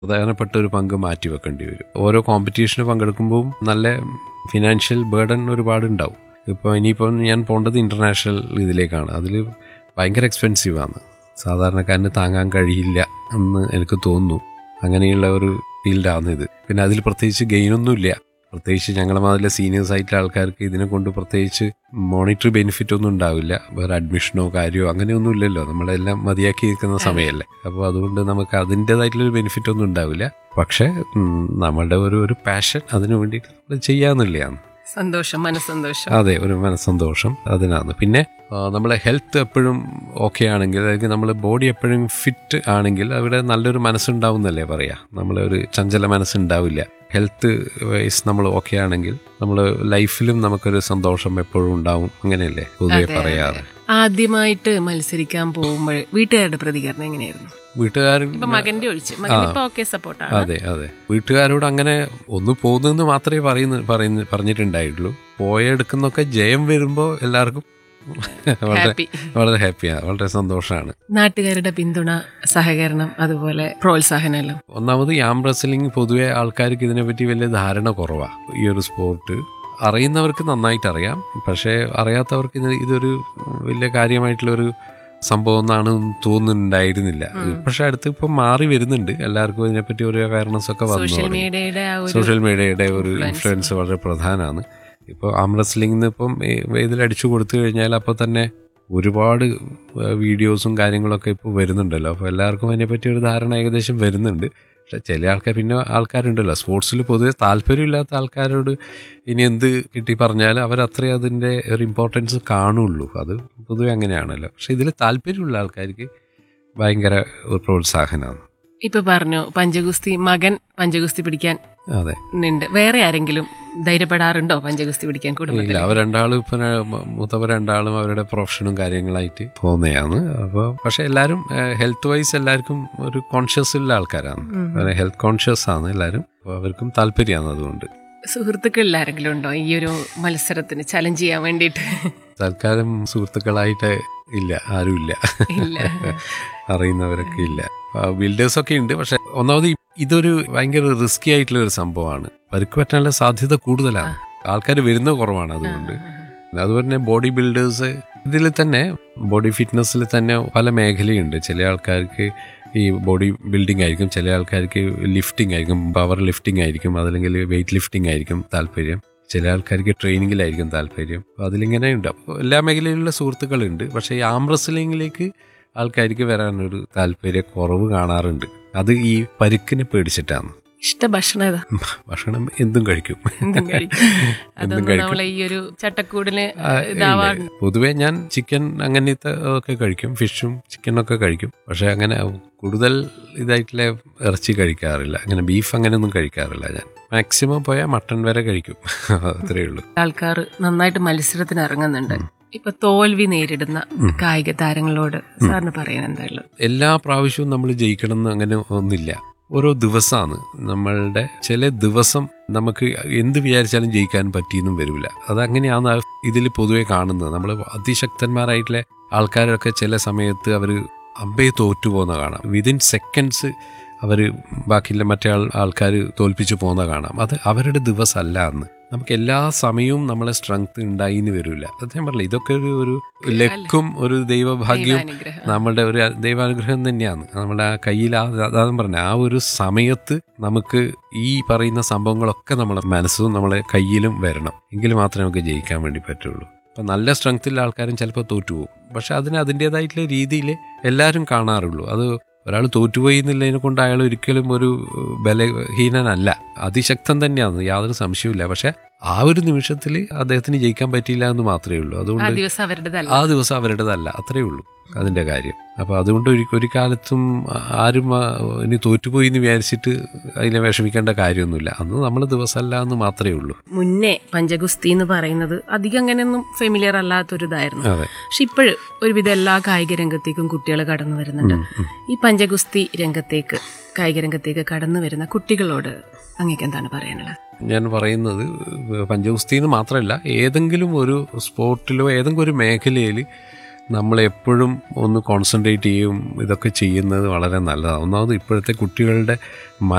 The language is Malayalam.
പ്രധാനപ്പെട്ട ഒരു പങ്ക് മാറ്റിവെക്കേണ്ടി വരും ഓരോ കോമ്പറ്റീഷന് പങ്കെടുക്കുമ്പോൾ നല്ല ഫിനാൻഷ്യൽ ബേർഡൻ ഒരുപാട് ഉണ്ടാവും ഇപ്പോൾ ഇനിയിപ്പം ഞാൻ പോകേണ്ടത് ഇൻ്റർനാഷണൽ ഇതിലേക്കാണ് അതിൽ ഭയങ്കര എക്സ്പെൻസീവാണ് സാധാരണക്കാരന് താങ്ങാൻ കഴിയില്ല എന്ന് എനിക്ക് തോന്നുന്നു അങ്ങനെയുള്ള ഒരു ഫീൽഡാണ് ഇത് പിന്നെ അതിൽ പ്രത്യേകിച്ച് ഗെയിനൊന്നുമില്ല പ്രത്യേകിച്ച് ഞങ്ങളെ മാതിരി സീനിയേഴ്സ് ആയിട്ടുള്ള ആൾക്കാർക്ക് ഇതിനെ കൊണ്ട് പ്രത്യേകിച്ച് മോണിറ്ററി ബെനിഫിറ്റ് ഒന്നും ഉണ്ടാവില്ല വേറെ അഡ്മിഷനോ കാര്യമോ അങ്ങനെയൊന്നും ഇല്ലല്ലോ നമ്മളെല്ലാം മതിയാക്കി നിൽക്കുന്ന സമയമല്ലേ അപ്പോൾ അതുകൊണ്ട് നമുക്ക് അതിൻ്റെതായിട്ടുള്ളൊരു ബെനിഫിറ്റ് ഒന്നും ഉണ്ടാവില്ല പക്ഷേ ഉം, നമ്മളുടെ ഒരു ഒരു പാഷൻ അതിനു വേണ്ടിയിട്ട് നമ്മൾ ചെയ്യാന്നുള്ളതാണ് സന്തോഷം മനസ്സന്തോഷം അതെ ഒരു മനസ്സന്തോഷം അതിനാണ് പിന്നെ ആ, നമ്മളെ ഹെൽത്ത് എപ്പോഴും ഓക്കെ ആണെങ്കിൽ അതായത് നമ്മളെ ബോഡി എപ്പോഴും ഫിറ്റ് ആണെങ്കിൽ അവിടെ നല്ലൊരു മനസ്സുണ്ടാവുന്നല്ലേ പറയാ നമ്മളെ ഒരു ചഞ്ചല മനസ്സുണ്ടാവില്ല ഹെൽത്ത് വൈസ് നമ്മൾ ഓക്കെ ആണെങ്കിൽ നമ്മൾ ലൈഫിലും നമുക്കൊരു സന്തോഷം എപ്പോഴും ഉണ്ടാവും അങ്ങനെയല്ലേ പൊതുവെ അതെ, പറയാറ് ആദ്യമായിട്ട് മത്സരിക്കാൻ പോകുമ്പോൾ വീട്ടുകാരുടെ പ്രതികരണം എങ്ങനെയായിരുന്നു വീട്ടുകാരൻ ഇപ്പൊ മകന്റെ ഒഴിച്ച് മകൻ ഇപ്പൊ ഓക്കെ സപ്പോർട്ടാണ് അതെ അതെ വീട്ടുകാരോട് അങ്ങനെ ഒന്ന് പോകുന്നെന്ന് മാത്രമേ പറയുന്ന പറയുന്ന പറഞ്ഞിട്ടുണ്ടായിട്ടുള്ളൂ പോയെടുക്കുന്നൊക്കെ ജയം വരുമ്പോൾ എല്ലാവർക്കും വളരെ ഹാപ്പി വളരെ ഹാപ്പിയാണ് വളരെ സന്തോഷമാണ് നാട്ടുകാരുടെ പിന്തുണ സഹകരണം അതുപോലെ പ്രോത്സാഹനം ഒന്നാമത് യാം റെസ്ലിംഗ് പൊതുവെ ആൾക്കാർക്ക് ഇതിനെപ്പറ്റി വലിയ ധാരണ കുറവാണ് ഈ ഒരു സ്പോർട്ട് അറിയുന്നവർക്ക് നന്നായിട്ട് അറിയാം പക്ഷേ അറിയാത്തവർക്ക് ഇത് ഇതൊരു വലിയ കാര്യമായിട്ടുള്ളൊരു സംഭവം എന്നാണ് തോന്നുന്നുണ്ടായിരുന്നില്ല പക്ഷെ അടുത്ത് ഇപ്പം മാറി വരുന്നുണ്ട് എല്ലാവർക്കും ഇതിനെപ്പറ്റി ഒരു അവയർനെസ് ഒക്കെ വന്നു സോഷ്യൽ തുടങ്ങി. മീഡിയയുടെ ആ ഒരു സോഷ്യൽ മീഡിയയുടെ ഒരു ഇൻഫ്ലുവൻസ് വളരെ പ്രധാനമാണ് ഇപ്പോൾ ആം റെസ്ലിംഗ് ഇപ്പം ഇതിൽ അടിച്ചു കൊടുത്തു കഴിഞ്ഞാൽ അപ്പോൾ തന്നെ ഒരുപാട് വീഡിയോസും കാര്യങ്ങളൊക്കെ ഇപ്പോൾ വരുന്നുണ്ടല്ലോ അപ്പോൾ എല്ലാവർക്കും അതിനെപ്പറ്റി ഒരു ധാരണ ഏകദേശം വരുന്നുണ്ട് പക്ഷെ ചില ആൾക്കാർ പിന്നെ ആൾക്കാരുണ്ടല്ലോ സ്പോർട്സിൽ പൊതുവെ താല്പര്യമില്ലാത്ത ആൾക്കാരോട് ഇനി എന്ത് കിട്ടി പറഞ്ഞാലും അവരത്രേ അതിൻ്റെ ഒരു ഇമ്പോർട്ടൻസ് കാണുള്ളൂ അത് പൊതുവെ അങ്ങനെയാണല്ലോ പക്ഷെ ഇതിൽ താല്പര്യമുള്ള ആൾക്കാർക്ക് ഭയങ്കര ഒരു പ്രോത്സാഹനമാണ് ഇപ്പൊ പറഞ്ഞു പഞ്ചഗുസ്തി മകൻ പഞ്ചഗുസ്തി പിടിക്കാൻ അതെ ഉണ്ട് വേറെ ആരെങ്കിലും ധൈര്യപ്പെടാറുണ്ടോ പഞ്ചഗുസ്തി പിടിക്കാൻ കുടുംബത്തിൽ ഇല്ല അവർ രണ്ടാളും ഇപ്പൊ മൂത്തവർ രണ്ടാളും അവരുടെ പ്രൊഫഷനും കാര്യങ്ങളായിട്ട് പോകുന്നതാണ് അപ്പോൾ പക്ഷെ എല്ലാവരും ഹെൽത്ത് വൈസ് എല്ലാവർക്കും ഒരു കോൺഷ്യസ് ഉള്ള ആൾക്കാരാണ് ഹെൽത്ത് കോൺഷ്യസ് ആണ് എല്ലാവരും അപ്പോൾ അവർക്കും താല്പര്യമാണ് അതുകൊണ്ട് സുഹൃത്തുക്കളിൽ ആരെങ്കിലും ഉണ്ടോ ഈ ഒരു മത്സരത്തിന് ചലഞ്ച് ചെയ്യാൻ വേണ്ടിയിട്ട് തൽക്കാലം സുഹൃത്തുക്കളായിട്ട് ഇല്ല ആരുമില്ല ഇല്ല അറിയുന്നവരൊക്കെ ഇല്ല ബിൽഡേഴ്സ് ഒക്കെ ഉണ്ട് പക്ഷെ ഒന്നാമത് ഈ- ഇതൊരു ഭയങ്കര റിസ്കി ആയിട്ടുള്ള ഒരു സംഭവമാണ് പരിക്ക് പറ്റാനുള്ള സാധ്യത കൂടുതലാണ് ആൾക്കാർ വരുന്നത് കുറവാണ് അതുകൊണ്ട് അതുപോലെ തന്നെ ബോഡി ബിൽഡേഴ്സ് ഇതിൽ തന്നെ ബോഡി ഫിറ്റ്നസ്സിൽ തന്നെ പല മേഖലയുണ്ട് ചില ആൾക്കാർക്ക് ഈ ബോഡി ബിൽഡിംഗ് ആയിരിക്കും ചില ആൾക്കാർക്ക് ലിഫ്റ്റിംഗ് ആയിരിക്കും പവർ ലിഫ്റ്റിംഗ് ആയിരിക്കും അതല്ലെങ്കിൽ വെയിറ്റ് ലിഫ്റ്റിംഗ് ആയിരിക്കും താല്പര്യം ചില ആൾക്കാർക്ക് ട്രെയിനിങ്ങിലായിരിക്കും താല്പര്യം അപ്പോൾ അതിലിങ്ങനെ ഉണ്ട് അപ്പോൾ എല്ലാ മേഖലയിലുള്ള സുഹൃത്തുക്കളുണ്ട് പക്ഷേ ഈ ആം റെസ്ലിംഗിലേക്ക് ആൾക്കാർക്ക് വരാനൊരു താല്പര്യ കുറവ് കാണാറുണ്ട് അത് ഈ പരിക്കിനെ പേടിച്ചിട്ടാണ് ഇഷ്ട ഭക്ഷണം ഏതാ ഭക്ഷണം എന്തും കഴിക്കും എന്തും കഴിക്കും എന്തും അതൊന്നും കഴിക്കും നമ്മളെ ഈ ഒരു ചട്ടക്കൂടിന് ആ, ഇല്ല. ഇതാവാറുണ്ട് പൊതുവെ ഞാൻ ചിക്കൻ അങ്ങനത്തെ ഒക്കെ കഴിക്കും ഫിഷും ചിക്കനൊക്കെ കഴിക്കും പക്ഷെ അങ്ങനെ കൂടുതൽ ഇതായിട്ടുള്ള ഇറച്ചി കഴിക്കാറില്ല അങ്ങനെ ബീഫ് അങ്ങനെയൊന്നും കഴിക്കാറില്ല ഞാൻ മാക്സിമം പോയാൽ മട്ടൺ വരെ കഴിക്കും അത്രയേ ഉള്ളൂ ആൾക്കാർ നന്നായിട്ട് മത്സരത്തിന് ഇറങ്ങുന്നുണ്ട് ഇപ്പൊ തോൽവി നേരിടുന്ന കായിക താരങ്ങളോട് സാറിന് പറയാൻ എന്താ ഉള്ളത് എല്ലാ പ്രാവശ്യവും നമ്മൾ ജയിക്കണം എന്ന് അങ്ങനെ ഒന്നില്ല ഓരോ ദിവസമാണ് നമ്മളുടെ ചില ദിവസം നമുക്ക് എന്ത് വിചാരിച്ചാലും ജയിക്കാൻ പറ്റിയെന്നും വരില്ല അതങ്ങനെയാണ് ഇതിൽ പൊതുവെ കാണുന്നത് നമ്മൾ അതിശക്തന്മാരായിട്ടുള്ള ആൾക്കാരൊക്കെ ചില സമയത്ത് അവർ അമ്പയെ തോറ്റു പോകുന്ന കാണാം വിതിൻ സെക്കൻഡ്സ് അവർ ബാക്കിയുള്ള മറ്റേ ആൾ ആൾക്കാർ തോൽപ്പിച്ചു പോകുന്ന കാണാം അത് അവരുടെ ദിവസമല്ല അന്ന് നമുക്ക് എല്ലാ സമയവും നമ്മളെ സ്ട്രെങ്ത് ഉണ്ടായി എന്ന് വരില്ല അത് ഞാൻ പറഞ്ഞില്ല ഇതൊക്കെ ഒരു ഒരു ലക്കും ഒരു ദൈവഭാഗ്യവും ദൈവാനുഗ്രഹം. നമ്മളുടെ ഒരു ദൈവാനുഗ്രഹം തന്നെയാണ് നമ്മുടെ ആ കയ്യിൽ ആ അതാണ് പറഞ്ഞ ആ ഒരു സമയത്ത് നമുക്ക് ഈ പറയുന്ന സംഭവങ്ങളൊക്കെ നമ്മളെ മനസ്സും നമ്മളെ കയ്യിലും വരണം എങ്കിൽ മാത്രമേ നമുക്ക് ജയിക്കാൻ വേണ്ടി പറ്റുള്ളൂ അപ്പം നല്ല സ്ട്രെങ്ത്തുള്ള ആൾക്കാരും ചിലപ്പോൾ തോറ്റുപോകും പക്ഷെ അതിന് അതിൻ്റെതായിട്ടുള്ള രീതിയിൽ എല്ലാവരും കാണാറുള്ളൂ അത് ഒരാൾ തോറ്റുപോയി എന്നുള്ളതിനെ കൊണ്ട് അയാൾ ഒരിക്കലും ഒരു ബലഹീനനല്ല അതിശക്തൻ തന്നെയാണ് യാതൊരു സംശയവുമില്ല പക്ഷെ ആ ഒരു നിമിഷത്തിൽ അദ്ദേഹത്തിന് ജയിക്കാൻ പറ്റിയില്ല എന്ന് മാത്രമേ ഉള്ളൂ ആ അതുകൊണ്ട് ദിവസം അവരുടേതല്ല ആ ദിവസം അവരുടേതല്ല അത്രേ ഉള്ളൂ അതിന്റെ കാര്യം അപ്പൊ അതുകൊണ്ട് ഒരു ഒരു കാലത്തും ആരും ആ, ഇനി തോറ്റുപോയി എന്ന് വിചാരിച്ചിട്ട് അതിനെ വിഷമിക്കേണ്ട കാര്യമൊന്നുമില്ല അന്ന് നമ്മൾ ദിവസമല്ല എന്ന് മാത്രമേ ഉള്ളൂ മുന്നേ പഞ്ചഗുസ്തി എന്ന് പറയുന്നത് അധികം അങ്ങനെയൊന്നും ഫെമിലിയർ അല്ലാത്തൊരു ഇതായിരുന്നു അതെ പക്ഷെ ഇപ്പോഴും ഒരുവിധ എല്ലാ കായിക രംഗത്തേക്കും കുട്ടികൾ കടന്നു വരുന്നുണ്ട് ഈ പഞ്ചഗുസ്തി രംഗത്തേക്ക് കായിക രംഗത്തേക്ക് കടന്നു വരുന്ന കുട്ടികളോട് അങ്ങേക്ക് എന്താണ് പറയാനുള്ളത് ഞാൻ പറയുന്നത് പഞ്ചഗുസ്തി എന്ന് മാത്രമല്ല ഏതെങ്കിലും ഒരു സ്പോർട്ടിലോ ഏതെങ്കിലും ഒരു മേഖലയിൽ നമ്മൾ എപ്പോഴും ഒന്ന് കോൺസെൻട്രേറ്റ് ചെയ്യും ഇതൊക്കെ ചെയ്യുന്നത് വളരെ നല്ലതാണ് ഒന്നാമത് ഇപ്പോഴത്തെ കുട്ടികളുടെ